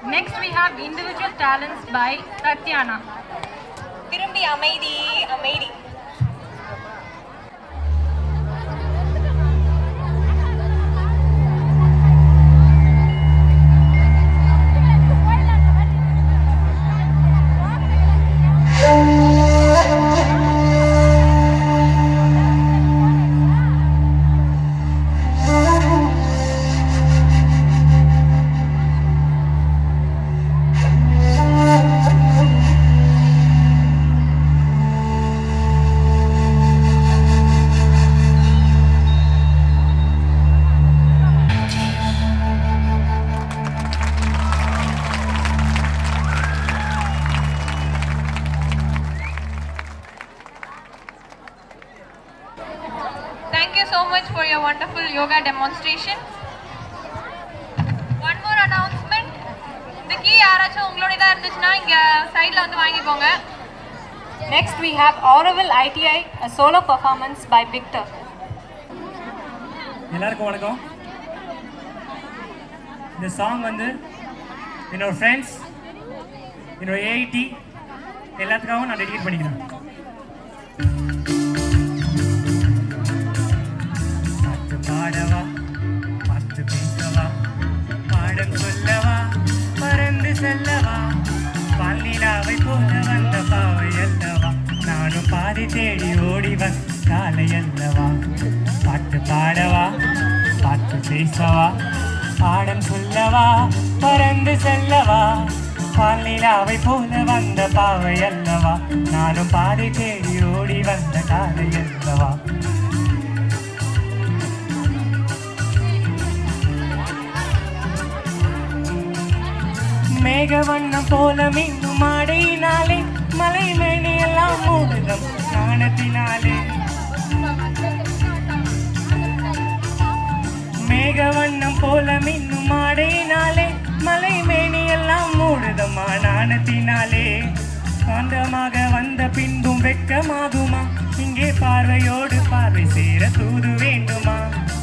Next we have individual talents by Tatyana. திரும்பி அமைதி அமைதி Thank you so much for your wonderful yoga demonstration. One more announcement. இந்த key யாராச்சும் உங்களோடதா இருந்துச்சுன்னா இங்க சைடுல வந்து வாங்கிக்கோங்க. Next we have Auroville ITI, a solo performance by Victor. எல்லாருக்கும் வணக்கம் இந்த சாங் வந்து என்னோட ஃப்ரெண்ட்ஸ் என்னோட ஏஐடி எல்லாத்துக்காகவும் நான் டெடிகேட் பண்ணிக்கிறேன் பாட்டு பாடவா பாட்டு பேசவா பாடம் சொல்லவா பறந்து செல்லவா பல்லிலாவை போல வந்த பாவை அல்லவா நானும் பாதி தேடி ஓடி வந்த காலை அல்லவா பாட்டு பாடவா பாட்டு பேசவா பாடம் சொல்லவா பறந்து செல்லவா பாலிலாவை போல வந்த பாவை அல்லவா நானும் பாதி தேடி ஓடி வந்த காலை அல்லவா மேக வண்ணம் போல மீண்டும் ஆடையினாலே மலை மேனி எல்லாம் மூடுதம் நாணத்தினாலே மேக வண்ணம் போல மின்னும் ஆடையினாலே மலை மேனி எல்லாம் மூடுதம்மா நாணத்தினாலே காந்தமாக வந்த பின்பும் வெட்கமாகுமா இங்கே பார்வையோடு பார்வை சேர தூது வேண்டுமா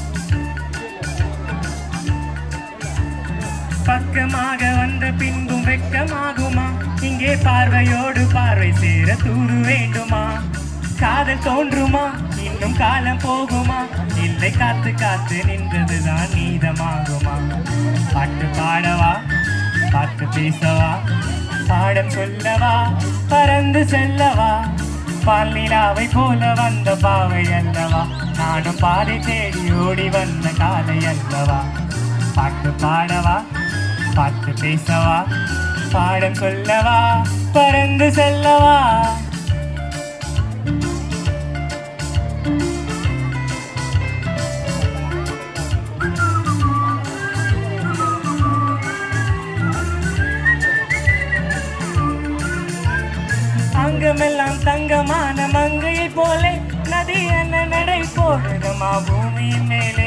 பக்கமாக வந்த பின்பும் வெட்கமாகுமா இங்கே பார்வையோடு பார்வை சேர தூது வேண்டுமா காதல் தோன்றுமா இன்னும் காலம் போகுமா இல்லை காத்து காத்து நின்றதுதான் நீதமாகுமா பாட்டு பாடவா பாட்டு பேசவா பாடம் சொல்லவா பறந்து செல்லவா பால்நிலாவை போல வந்த பாவை அல்லவா நானும் பாதை தேடி ஓடி வந்த காலை அல்லவா பாட்டு பாடவா பாட்டு பேசவா பாடம் சொல்லவா பறந்து செல்லவா அங்கமெல்லாம் தங்கமான மங்கையை போலே நதி என்ன நடை போடுதமா பூமியின் மேலே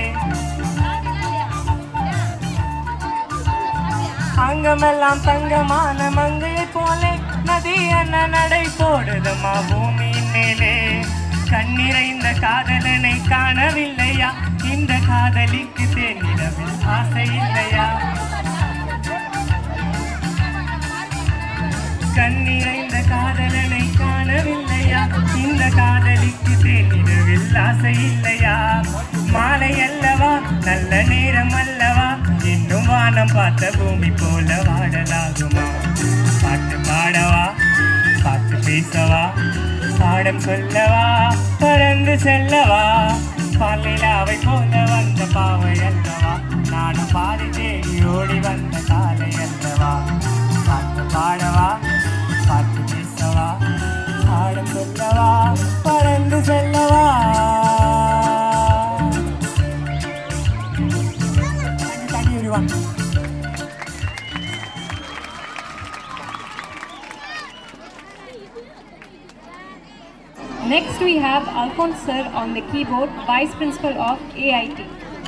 அங்கமெல்லாம் தங்கமான மங்கையை போலே நதி என்ன நடை போடுதமா பூமியின் மேலே கண்ணிறைந்த காதலனை காணவில்லையா இந்த காதலிக்கு தேனிடவில் ஆசை இல்லையா கண்ணிறைந்த காதலனை காணவில்லையா இந்த காதலிக்கு தேனிடவில் ஆசை இல்லையா மாலை அல்லவா நல்ல நேரம் அல்லவா இன்னும் வானம் பார்த்த பூமி போல வாடலாகுமா பாட்டு பாடவா பாட்டு பேசவா பாடம் சொல்லவா பறந்து செல்லவா பாலிலாவை போல வந்த பாவை அல்லவா நானும் பாதி தேடி ஓடி வந்த காலை அல்லவா பாட்டு பாடவா பாட்டு பேசவா பாடம் சொல்லவா பறந்து செல்லவா Thank you, everyone. Next we have Alphonse Sir on the keyboard, Vice Principal of AIT.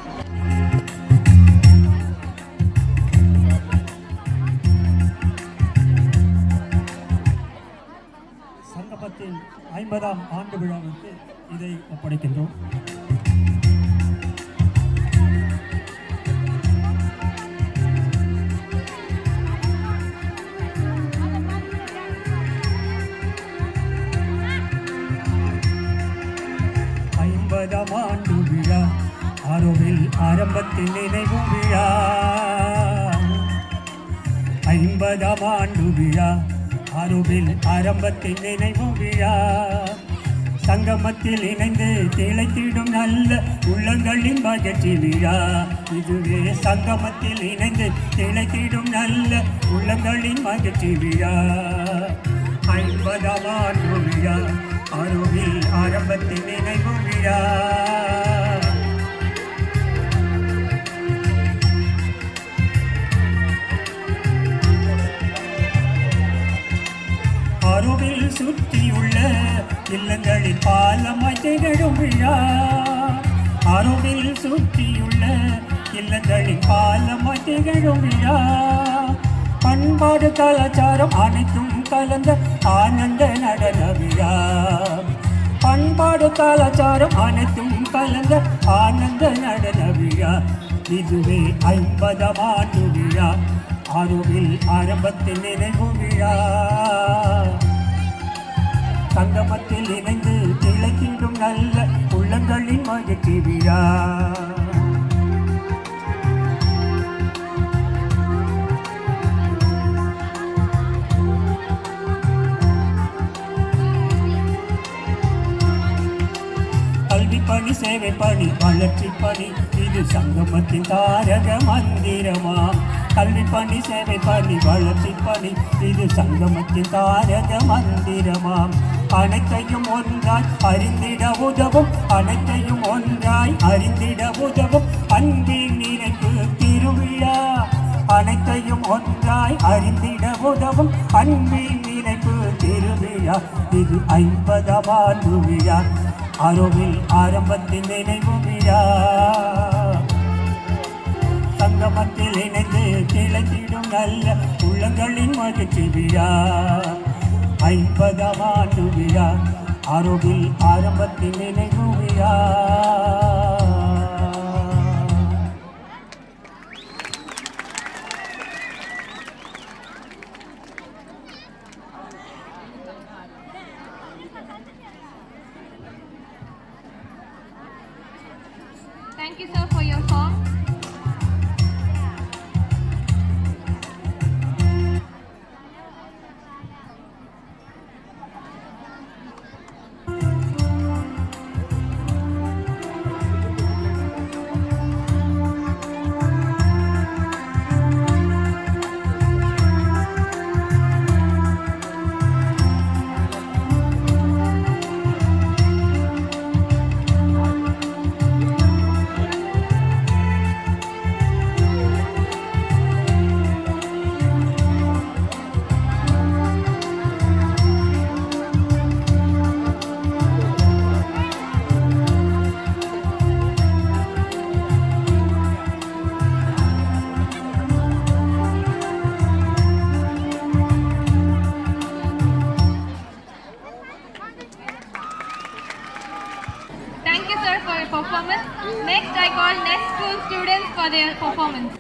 சங்கமத்தின் ஐம்பதாம் ஆண்டு விழாவிற்கு இதை ஒப்படைக்கின்றோம் ஐம்பதாம் ஆண்டு விழா அருவில் ஆரம்பத்தில் நினைவு விழா ஐம்பதாம் ஆண்டு விழா அருவில் ஆரம்பத்தில் நினைவு விழா சங்கமத்தில் இணைந்து திளைத்திடும் நல்ல உள்ளங்களின் மகிழ்ச்சி விழா இதுவே சங்கமத்தில் இணைந்து திளைத்திடும் நல்ல உள்ளங்களின் மகிழ்ச்சி விழா ஐம்பதாம் ஆண்டு விழா அருவில் ஆரம்பத்தில் நினைவு விழா அருவில் சுற்றியுள்ள இல்லங்களில் பாலமாய் திகழும் விழா அருவில் சுற்றியுள்ள இல்லங்களில் பாலமாய் திகழும் விழா பண்பாடு கலாச்சாரம் அனைத்தும் கலந்த ஆனந்த நடன விழா பண்பாடு கலாச்சாரம் அனைத்தும் கலந்த ஆனந்த நடன விழா இதுவே ஐம்பதாம் ஆண்டு விழா அருவில் ஆரம்பத்தில் நினைவு விழா சங்கமத்தில் இணைந்து திளைத்திடும் நல்ல உள்ளங்களின் மகிழ்ச்சி விழா கல்வி பணி சேவை பணி வளர்ச்சி பணி இது சங்கமத்தின் தாரக மந்திரமாம் கல்வி பணி சேவை பணி வளர்ச்சி பணி இது சங்கமத்தின் தாரக மந்திரமாம் அனைத்தையும் ஒன்றாய் அறிந்திட உதவும் அனைத்தையும் ஒன்றாய் அறிந்திட உதவும் அன்பின் நினைப்பு திருவிழா அனைத்தையும் ஒன்றாய் அறிந்திட உதவும் அன்பின் நினைப்பு திருவிழா இது ஐம்பதாம் ஆண்டு விழா அருவில் ஆரம்பத்தின் நினைவு விழா சங்கமத்தில் இணைந்து கிளத்திடும் நல்ல உள்ளங்களின் மகிழ்ச்சி விழா ஐம்பதாம் ஆண்டு விழா அருவில் ஆரம்பத்தின் நினைவு விழா Thank you, sir, for your song. Thank you, sir, for your performance. Next, I call next school students for their performance.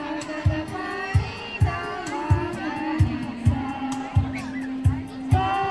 Bye.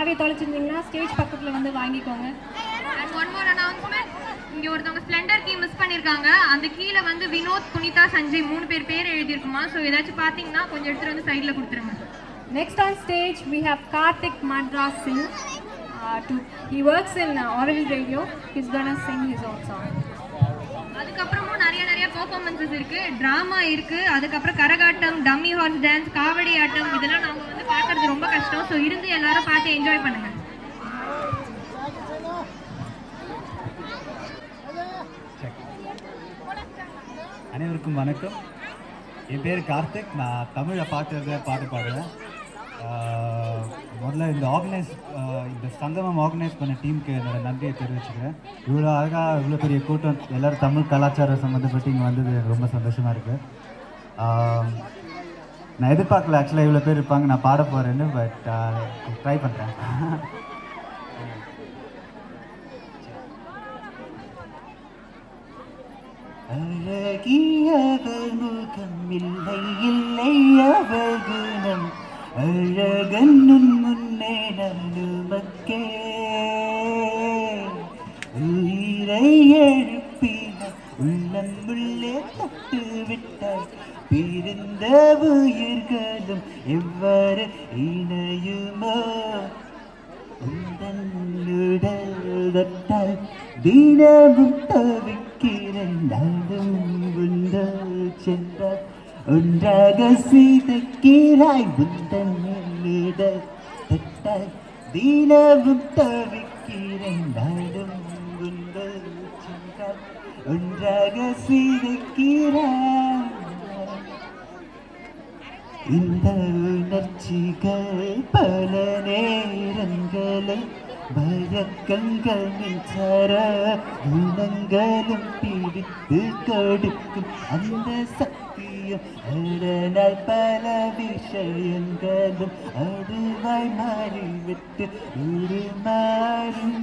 சாவி தொலைச்சிருந்தீங்கன்னா ஸ்டேஜ் பக்கத்தில் வந்து வாங்கிக்கோங்க அண்ட் ஒன் மோர் அனௌன்ஸ்மெண்ட் இங்க ஒருத்தவங்க ஸ்ப்ளெண்டர் கீ மிஸ் பண்ணிருக்காங்க அந்த கீழ வந்து வினோத் புனிதா சஞ்சய் மூணு பேர் பேர் எழுதியிருக்குமா ஸோ ஏதாச்சும் பார்த்தீங்கன்னா கொஞ்சம் எடுத்துட்டு வந்து சைடில் கொடுத்துருங்க Next on stage, we have Karthik Madras Singh. Uh, to, he works in uh, Oral Radio. He's gonna sing his own song. அதுக்கப்புறமும் நிறைய நிறைய பெர்ஃபார்மன்சஸ் இருக்கு டிராமா இருக்கு அதுக்கப்புறம் கரகாட்டம் டம்மி ஹார்ஸ் டான்ஸ் காவடி ஆட்டம் இதெல்லாம் நாம வந்து பார்க்கறது ரொம்ப கஷ்டம் ஸோ இருந்து எல்லாரும் பார்த்து என்ஜாய் பண்ணுங்க அனைவருக்கும் வணக்கம் என் பேர் கார்த்திக் நான் தமிழை பாட்டு எழுத பாட்டு பாடுவேன் ஆஹ் முதல்ல இந்த ஆர்கனைஸ் இந்த சங்கமம் ஆர்கனைஸ் பண்ண டீமுக்கு என்னோட நன்றியை தெரிவிச்சுக்கிறேன் இவ்வளோ அழகாக இவ்வளோ பெரிய கூட்டம் எல்லோரும் தமிழ் கலாச்சாரம் சம்மந்தப்பட்டு இங்கே வந்தது எனக்கு ரொம்ப சந்தோஷமாக இருக்குது நான் எதிர்பார்க்கல ஆக்சுவலாக இவ்வளோ பேர் இருப்பாங்க நான் பாட போகிறேன்னு பட் ட்ரை பண்ணுறேன் அழகியவர் முகம் இல்லை இல்லை அவர் குணம் அழகன் முன்னே நல்லுமக்கே உயிரை எழுப்பின உள்ளம் உள்ளே தட்டு விட்டார் பிரிந்த உயிர்களும் எவ்வாறு இணையுமோ உடல் தொட்டால் தினமும் தவிக்கிறேன் நாளும் உண்டல் சென்றால் ஒன்றாக சிதைக்கிறாய் உந்தன் உடல் தொட்டால் தினமும் தவிக்கிறேன் நாளும் உண்டல் சென்றால் ஒன்றாக சிதைக்கிறாய் இந்த உணர்ச்சிகள் பல நேரங்களில் பயக்கங்கள் மின்சார குணங்களும் பிடித்து கொடுக்கும் அந்த சக்தியும் அதனால் பல விஷயங்களும் அதுவாய் மாறிவிட்டு உருமாறும்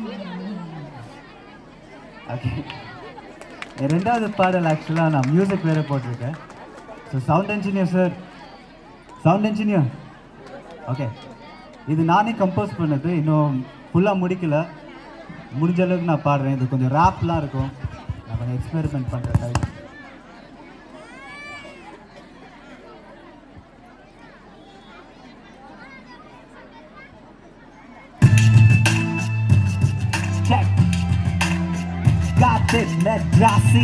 ஓகே ரெண்டாவது பாடல் ஆக்சுவலாக நான் மியூசிக் வேறு போட்டிருக்கேன் so sound engineer sir sound engineer okay இது நானே கம்போஸ் பண்ணது இன்னும் ஃபுல்லாக முடிக்கல முடிஞ்ச அளவுக்கு நான் பாடுறேன் இது கொஞ்சம் ரேப்லாம் இருக்கும் நான் கொஞ்சம் எக்ஸ்பெரிமெண்ட் பண்ணுறேன் time Check. Got this Madrasi.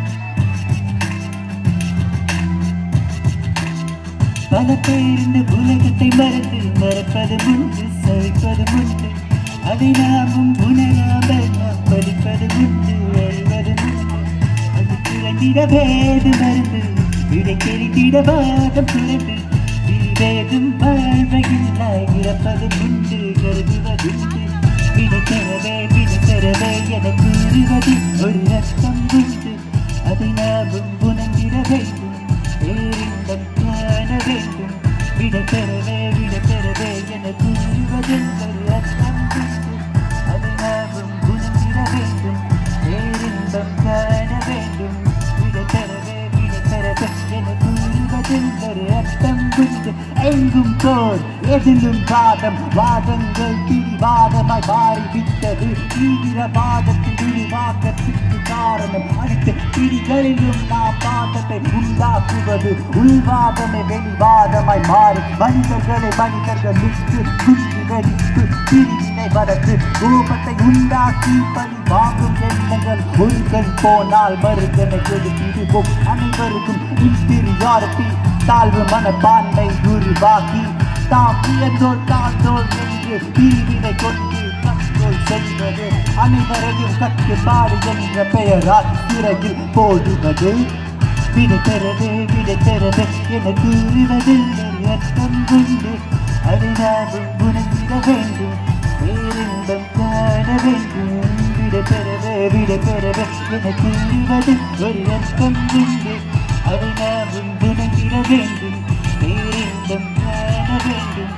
பல பேர் இந்த உலகத்தை மறந்து மறப்பது முன்பு சகிப்பது முன்பு அதை நாமும் உணராமல் நாம் படிப்பது முன்பு அழுவது முன்பு அது திரண்டிட வேது மருந்து விடை தெரிந்திட வாதம் சுரண்டு விவேகம் வாழ்வையில்லா இறப்பது முன்பு கருதுவதுண்டு விடை பெறவே விடை பெறவே என கூறுவது ஒரு ரத்தம் உண்டு அதை நாமும் உணர்ந்திட வேண்டும் பேரின்பம் காண வேண்டும் விடை பெறவே விடை பெறவே என கூறுவதில் ஒரு ரத்தம் உண்டு அதை நாமும் உணர்ந்திட வேண்டும் பேரின்பம் காண வேண்டும் விடை பெறவே விடை பெறவே என கூறுவதில் ஒரு அர்த்தம் உண்டு எங்கும் போர் எதிலும் வாதம் வாதங்கள் பிடிவாதமாய் மாறிவிட்டது தீவிரவாதத்தின் விரிவாக்கத்திற்கு காரணம் அனைத்து பிடிகளிலும் நாம் வாதத்தை உண்டாக்குவது உள்வாதமே வெளிவாதமாய் மாறி மனிதர்களை மனிதர்களுக்கு குண்டு வெடிப்பு பிரிவினை வளர்த்து கோபத்தை உண்டாக்கி பழி வாங்கும் எண்ணங்கள் ஒருகன் போனால் மறுகனை எழுப்பிடுவோம் அனைவருக்கும் இன்ஃபீரியாரிட்டி தாழ்வு மனப்பான்மை உருவாக்கி தாம் உயர்ந்தோர் தாழ்ந்தோர் என்று பிரிவினை கொண்டு கற்றோல் சென்றது அனைவரையும் கட்டுப்பாடு என்ற பெயரால் சிறையில் போடுவது விடை பெறவே விடை பெறவே என கூறுவதில் ஒரு அர்த்தம் உண்டு அதை நாமும் உணர்ந்திட வேண்டும் பேரின்பம் காண வேண்டும் விடை பெறவே விடை பெறவே என கூறுவதில் ஒரு அர்த்தம் உண்டு அதை நாமும் உணர்ந்திட வேண்டும் பேரின்பம் காண வேண்டும்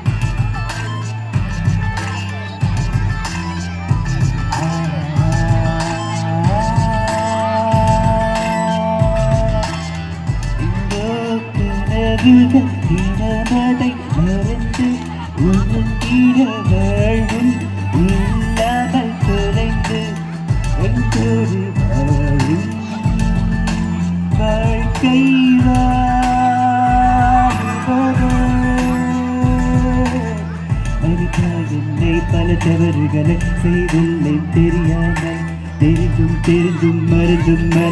கனவுகள் தினமதை மறந்து உணர்ந்திட வாழ்வும்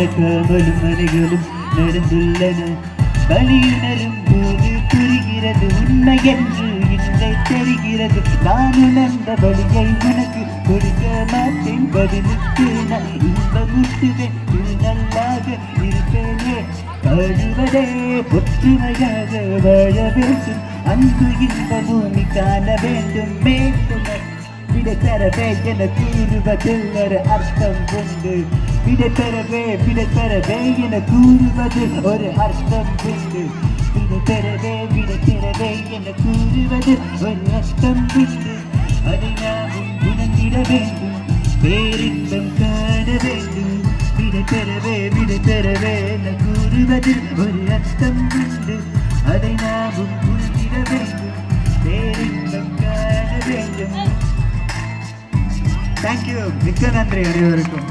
நடக்காமலும் மனைகளும் நடந்துள்ளன வழியுணரும் போது புரிகிறது உண்மை என்று இன்றை தெரிகிறது நான் உணர்ந்த வழியை உனக்கு கொடுக்க மாட்டேன் பதிலுக்கு நான் இன்பமுற்றுவேன் நல்லாக இருப்பேனே கழுவதே ஒற்றுமையாக வாழ வேண்டும் அன்பு இன்ப பூமி காண வேண்டும் மேற்கொள்ள விடை பெறவே என கூறுவதில் ஒரு அர்த்தம் உண்டு விடை பெறவே விடை பெறவே என கூறுவது ஒரு அர்த்தம் உண்டு விடை பெறவே விடை பெறவே என கூறுவது ஒரு அர்த்தம் உண்டு அதை நாமும் உணர்ந்திட வேண்டும் பேரின்பம் காண வேண்டும் விடை பெறவே விடை பெறவே என கூறுவதில் ஒரு அர்த்தம் உண்டு அதை நாமும் உணர்ந்திட வேண்டும் பேரின்பம் காண வேண்டும் தேங்க்யூ மிக்க நன்றி அனைவருக்கும்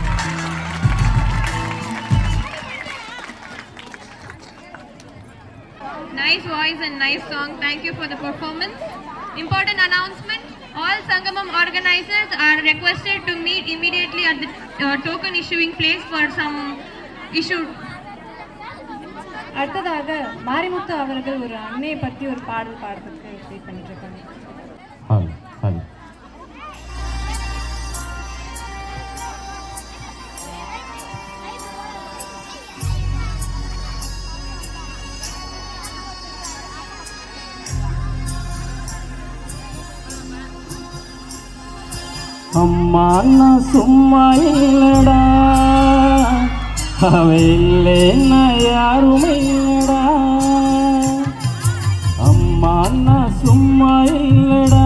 Nice voice and nice song. Thank you for the performance. Important announcement. All Sangamam organizers are requested to meet immediately at the uh, token issuing place for some issue. அடுத்ததாக மாரிமுத்து அவர்கள் ஒரு அன்னையை பற்றி ஒரு பாடல் பாடுறதுக்கு வெயிட் பண்ணிட்டு இருக்காங்க ஹலோ ஹலோ அம்மா நான் சும்மா இல்லடா அவ இல்லைன்னா யாருமே இல்லடா அம்மா நான் சும்மா இல்லடா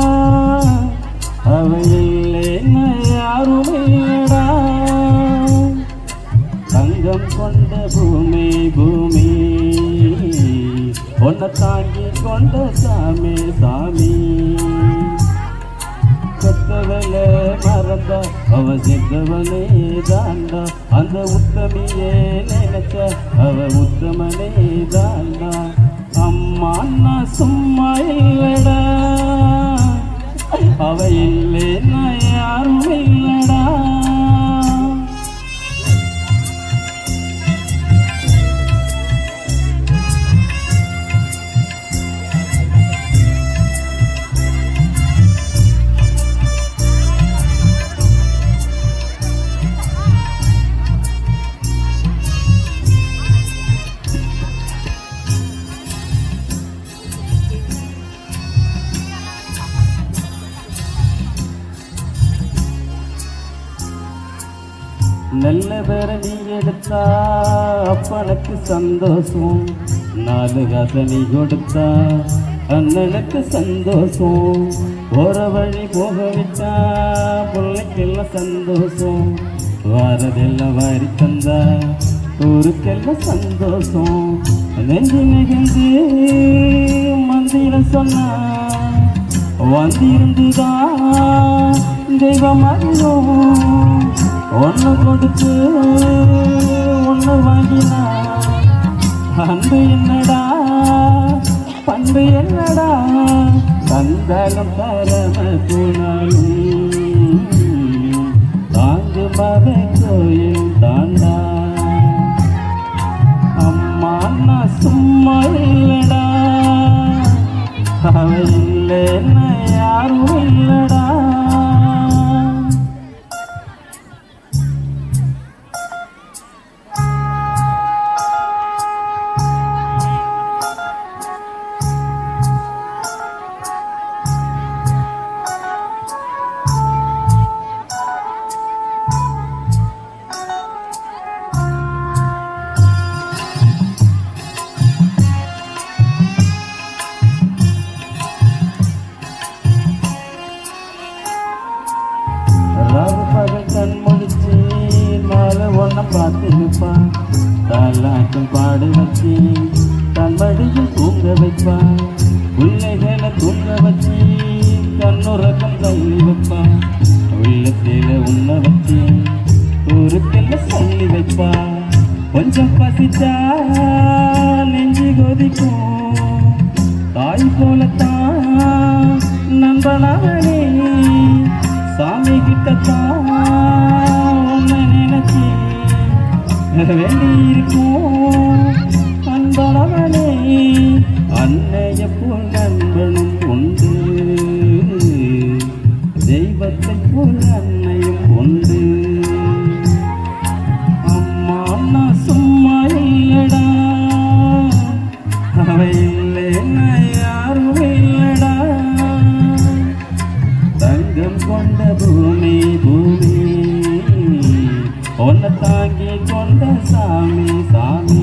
அவ இல்லைன்னா யாருமே இல்லடா தங்கம் கொண்ட பூமி பூமி உன்னை தாங்கி கொண்ட சாமி சாமி கொத்தவள மறந்த அவ செத்தவனே தாண்டா அந்த உத்தமியே நினைச்ச அவ உத்தமனே தாண்டா அம்மா நான் சும்மா இல்லடா அவ இல்லைன்னா யாரும் இல்லடா நல்ல பேர நீ எடுத்தா அப்பனுக்கு சந்தோஷம் நாலு காசை நீ கொடுத்தா அண்ணனுக்கு சந்தோஷம் போற வழி போக விட்டா பிள்ளைக்கெல்லாம் சந்தோஷம் வாரதெல்லாம் வாரி தந்தா ஊருக்கெல்லாம் சந்தோஷம் நெஞ்சு நெகிழ்ந்து மந்திரம் சொன்னா வந்திருந்துதான் தெய்வம் அறியும் ஒன்று கொடுத்து ஒன்று வாங்கினா அன்பு என்னடா பண்பு என்னடா தந்தாலும் பரம குணாலும் தாங்கு மலை கோயில் தாண்டா அம்மா நான் சும்மா இல்லடா அவ இல்லைன்னா யாரும் இல்லடா ராவு பகல் கண் முடிச்சு நாலு ஒன்ன பார்த்து நிற்பான் தாலாட்டம் பாடு வச்சு தன் மடியில் தூங்க வைப்பான் பிள்ளைகளை தூங்க வச்சு கண்ணுறக்கம் தள்ளி வைப்பான் உள்ளத்தில உண்ண வச்சு ஊருக்கெல்லாம் சொல்லி வைப்பான் கொஞ்சம் பசிச்சா நெஞ்சு கொதிக்கும் தாய் போலத்தான் நண்பனாவனே சாமி கிட்டத்தான் உன்னை நினைச்சி வேண்டியிருக்கும் அன்பளவனே அன்னைய போல் நண்பனும் உண்டு தெய்வத்தை போல் அன்னையும் உண்டு அம்மா நான் சும்மா இல்லடா அவை இல்லைன்னா யாரும் இல்லடா தங்கம் கொண்ட பூமி பூமி உன்னை தாங்கி கொண்ட சாமி சாமி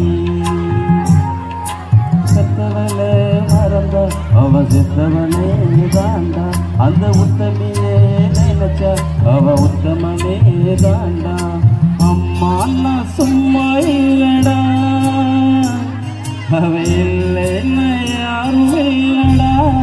செத்தவள மறந்த அவ செத்தவனே தாண்டா அந்த உத்தமியே நினைச்ச அவ உத்தமனே தாண்டா அம்மா நான் சும்மா இல்லடா அவ இல்லைன்னா யாரும் இல்லடா